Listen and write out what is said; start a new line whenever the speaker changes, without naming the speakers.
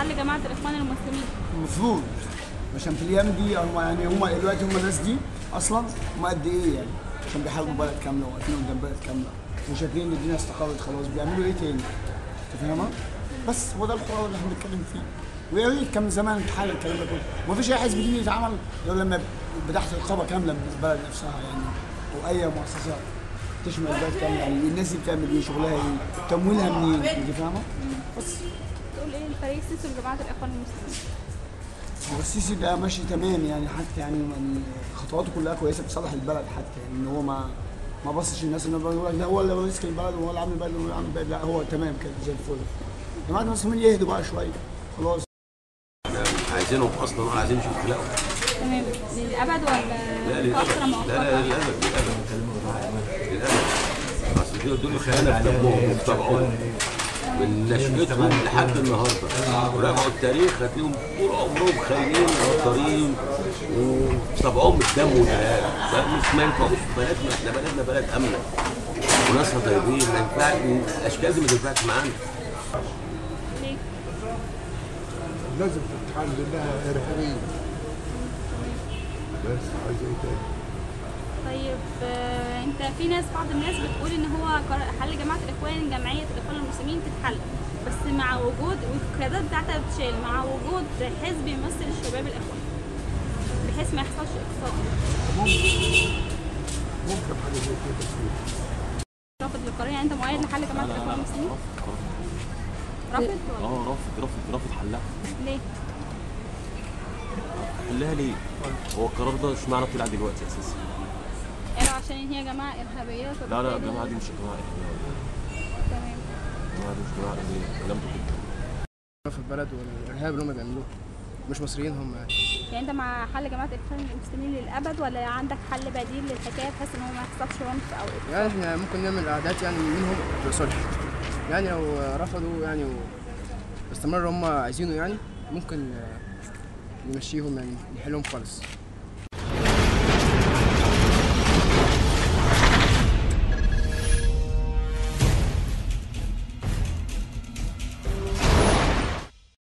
حل جماعه الاخوان المسلمين
المفروض عشان في الايام دي هم يعني هم دلوقتي هم الناس دي اصلا هم قد ايه يعني عشان بيحاربوا بلد كامله واقفين قدام بلد كامله وشايفين ان الدنيا استقرت خلاص بيعملوا ايه تاني؟ انت فاهمه؟ بس هو ده الحوار اللي احنا بنتكلم فيه ويا ريت كان زمان اتحل الكلام ده كله ما فيش اي حزب ديني يتعمل غير لما يبقى تحت رقابه كامله من البلد نفسها يعني او اي مؤسسات تشمل البلد كامله يعني الناس دي بتعمل ايه شغلها ايه تمويلها منين انت فاهمه؟ بس
تقول ايه الفريق السيسي لجماعه الاخوان المسلمين
هو السيسي ده ماشي تمام يعني حتى يعني يعني خطواته كلها كويسه بتصلح البلد حتى يعني ان هو ما ما بصش الناس ان هو يقول لك ده هو اللي ماسك البلد وهو اللي عامل البلد وهو اللي عامل البلد لا هو تمام كده زي الفل جماعه المسلمين يهدوا بقى شويه خلاص
عايزينهم اصلا عايزين مش يخلقوا
تمام للابد
لا
ولا فتره
للابد لا لا
مؤقته
للابد للابد للابد اصل دول دول خيانه في دمهم وفي طبعهم من نشأتهم لحد النهارده وراجعوا التاريخ هتلاقيهم طول عمرهم خاينين وغدارين وطبعهم الدم والدهان مش ما ينفعوش في بلدنا احنا بلدنا بلد امنه وناسها طيبين ما ينفعش الاشكال دي ما تنفعش معانا
ليه؟
لازم تتحل لانها ارهابيه بس عايز ايه تاني؟
طيب آه، انت في ناس بعض الناس بتقول ان هو قرار- حل جماعه الاخوان جمعيه الاخوان المسلمين تتحل بس مع وجود والقيادات بتاعتها بتشال مع وجود حزب يمثل الشباب الاخوان بحيث ما يحصلش اقتصاد
ممكن حاجه زي كده تصير
رافض للقرار يعني انت مؤيد لحل جماعه الاخوان المسلمين رافض ولا
اه رافض رافض رافض حلها
ليه؟
حلها ليه؟ هو القرار ده اشمعنى طلع دلوقتي اساسا؟
قالوا عشان هي جماعه ارهابيه
لا لا
فبالتالي-
الجماعه دي مش جماعه إرهابية.
تمام
الجماعه دي مش جماعه إرهابية. كلام ده كده
في البلد والارهاب اللي هم بيعملوه مش مصريين هم يعني
يعني انت مع حل جماعه الاخوان المسلمين للابد ولا عندك حل بديل للحكايه بحيث ان هو ما يحصلش عنف او
يعني احنا ممكن نعمل قعدات يعني منهم بصلح يعني لو رفضوا يعني واستمروا هم عايزينه يعني ممكن آه، نمشيهم يعني نحلهم خالص